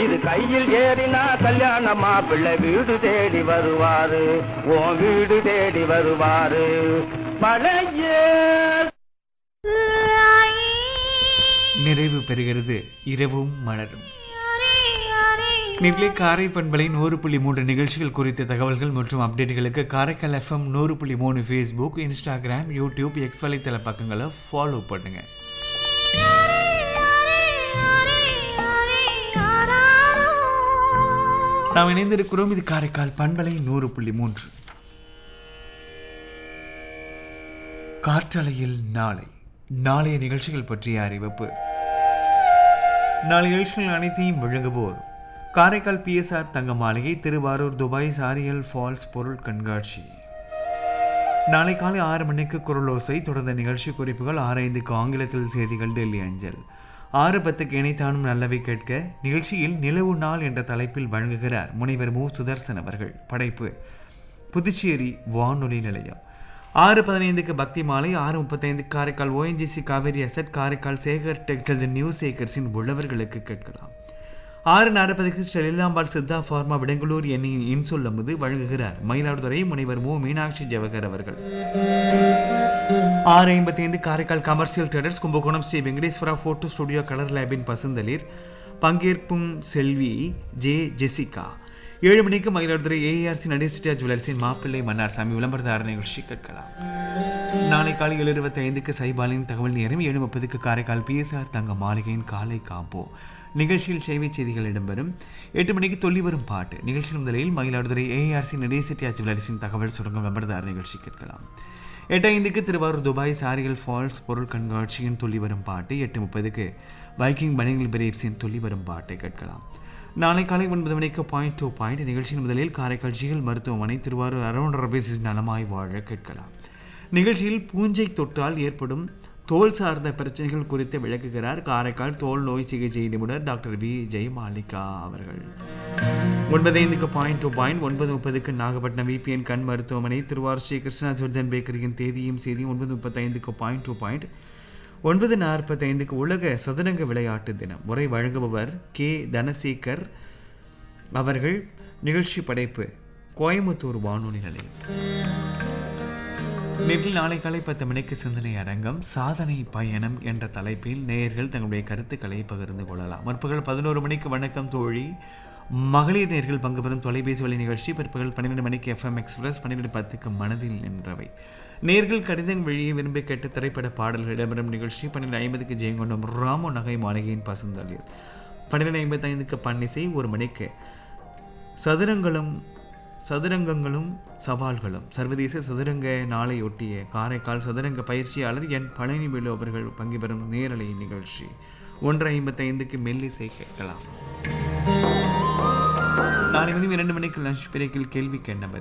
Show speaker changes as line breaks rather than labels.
இது கையில் ஏறினா கல்யாண மாப்பிள்ளை வீடு தேடி வருவாரு உன் வீடு தேடி வருவாரு பழைய
நிறைவு பெறுகிறது இரவும் மலரும் நேர்களே காரை பண்பலை நூறு புள்ளி மூன்று நிகழ்ச்சிகள் குறித்த தகவல்கள் மற்றும் அப்டேட்டுகளுக்கு காரைக்கால் எஃப்எம் நூறு புள்ளி மூணு ஃபேஸ்புக் இன்ஸ்டாகிராம் யூடியூப் எக்ஸ் வலைத்தள பக்கங்களை ஃபாலோ பண்ணுங்க நாம் இணைந்திருக்கிறோம் இது காரைக்கால் பண்பலை நூறு புள்ளி மூன்று காற்றலையில் நாளை நாளைய நிகழ்ச்சிகள் பற்றிய அறிவிப்பு நாளை நிகழ்ச்சிகள் அனைத்தையும் வழங்குவோர் காரைக்கால் பிஎஸ்ஆர் தங்க மாளிகை திருவாரூர் துபாய் சாரியல் ஃபால்ஸ் பொருள் கண்காட்சி நாளை காலை ஆறு மணிக்கு குரலோசை தொடர்ந்த நிகழ்ச்சி குறிப்புகள் ஆறு ஐந்துக்கு ஆங்கிலத்தில் செய்திகள் டெல்லி அஞ்சல் ஆறு பத்துக்கு இணைத்தானும் நல்லவை கேட்க நிகழ்ச்சியில் நிலவு நாள் என்ற தலைப்பில் வழங்குகிறார் முனைவர் மு சுதர்சன் அவர்கள் படைப்பு புதுச்சேரி வானொலி நிலையம் ஆறு பதினைந்துக்கு பக்தி மாலை ஆறு முப்பத்தைந்து Karaikal ONGC Kaveri asset Karaikal Sekar textiles news சேகர்ஸின் உழவர்களுக்கு கேட்கலாம் ஆறு நாற்பதுக்கு ஸ்டெலிலாம்பாள் சித்தா ஃபார்மா விடங்களூர் எண்ணியின் இன்சொல் அமுது வழங்குகிறார் மயிலாடுதுறை முனைவர் மு மீனாட்சி ஜவஹர் அவர்கள் ஆறு ஐம்பத்தி ஐந்து Karaikal commercial traders Kumbakonam Shri Venkateswara photo studio colour லேபின் பசுந்தளிர் பங்கேற்பும் செல்வி ஜே ஜெசிகா ஏழு மணிக்கு மயிலாடுதுறை ஏஆர்சி நடேசிட்டா ஜுவல்லர்ஸின் மாப்பிள்ளை மன்னார் சாமி விளம்பரதார நிகழ்ச்சி கேட்கலாம் நாளை காலை ஏழு இருபத்தி ஐந்துக்கு சைபாலின் தகவல் நேரம் ஏழு முப்பதுக்கு காரைக்கால் பிஎஸ்ஆர் தங்க மாளிகையின் காலை காம்போ நிகழ்ச்சியில் சேவை செய்திகள் இடம்பெறும் எட்டு மணிக்கு தொல்லி வரும் பாட்டு நிகழ்ச்சியின் முதலில் மயிலாடுதுறை ஏஆர்சி நடேசிட்டியா ஜுவல்லர்ஸின் தகவல் சுரங்கம் விளம்பரதார நிகழ்ச்சி கேட்கலாம் எட்டு ஐந்துக்கு திருவாரூர் துபாய் சாரிகள் ஃபால்ஸ் பொருள் கண்காட்சியின் துள்ளி வரும் பாட்டு எட்டு முப்பதுக்கு வைக்கிங் பனிகள் பிரேப்ஸின் துள்ளி வரும் பாட்டை கேட்கலாம் நாளை காலை ஒன்பது மணிக்கு பாயிண்ட் டூ பாயிண்ட் நிகழ்ச்சியின் முதலில் காரைக்கால் ஜிஎல் மருத்துவமனை திருவாரூர் அரௌண்ட் ரபேசிஸ் நலமாய் வாழ கேட்கலாம் நிகழ்ச்சியில் பூஞ்சை தொட்டால் ஏற்படும் தோல் சார்ந்த பிரச்சனைகள் குறித்து விளக்குகிறார் காரைக்கால் தோல் நோய் சிகிச்சை நிபுணர் டாக்டர் வி ஜெயமாலிகா அவர்கள் ஒன்பது ஐந்துக்கு பாயிண்ட் டூ பாயிண்ட் ஒன்பது முப்பதுக்கு நாகப்பட்டினம் விபிஎன் கண் மருத்துவமனை திருவாரூர் ஸ்ரீ கிருஷ்ணா ஜோர்ஜன் பேக்கரியின் தேதியும் செய்தியும் ஒன்பது முப்பத்தைந்துக்கு பாயிண்ட் டூ பாயிண்ட் ஒன்பது நாற்பத்தைந்துக்கு உலக சதுரங்க விளையாட்டு தினம் உரை வழங்குபவர் கே தனசேகர் அவர்கள் நிகழ்ச்சி படைப்பு கோயம்புத்தூர் வானொலி நிலையம் நேற்றில் நாளை காலை பத்து மணிக்கு சிந்தனை அரங்கம் சாதனை பயணம் என்ற தலைப்பில் நேயர்கள் தங்களுடைய கருத்துக்களை பகிர்ந்து கொள்ளலாம் முற்பகல் பதினோரு மணிக்கு வணக்கம் தோழி மகளிர் நேர்கள் பங்கு பெறும் தொலைபேசி வழி நிகழ்ச்சி பிற்பகல் பன்னிரெண்டு மணிக்கு எஃப்எம் எக்ஸ்பிரஸ் பன்னிரெண்டு பத்துக்கு மனதில் நின்றவை நேர்கள் கடிதம் வழியே விரும்பி கேட்டு திரைப்பட பாடல்கள் இடம்பெறும் நிகழ்ச்சி பன்னிரெண்டு ஐம்பதுக்கு ஜெயங்கொண்டம் ராமோ நகை மாளிகையின் பசுந்தளிர் பன்னிரெண்டு ஐம்பத்தைந்துக்கு பன்னிசை ஒரு மணிக்கு சதுரங்களும் சதுரங்கங்களும் சவால்களும் சர்வதேச சதுரங்க நாளையொட்டிய காரைக்கால் சதுரங்க பயிற்சியாளர் என் பழனிவேலு அவர்கள் பங்கு பெறும் நேரலை நிகழ்ச்சி ஒன்று ஐம்பத்தைந்துக்கு மெல்லிசை கேட்கலாம் நாளை மதியம் இரண்டு மணிக்கு லஞ்ச் பிரேக்கில் கேள்வி கேட்டவர்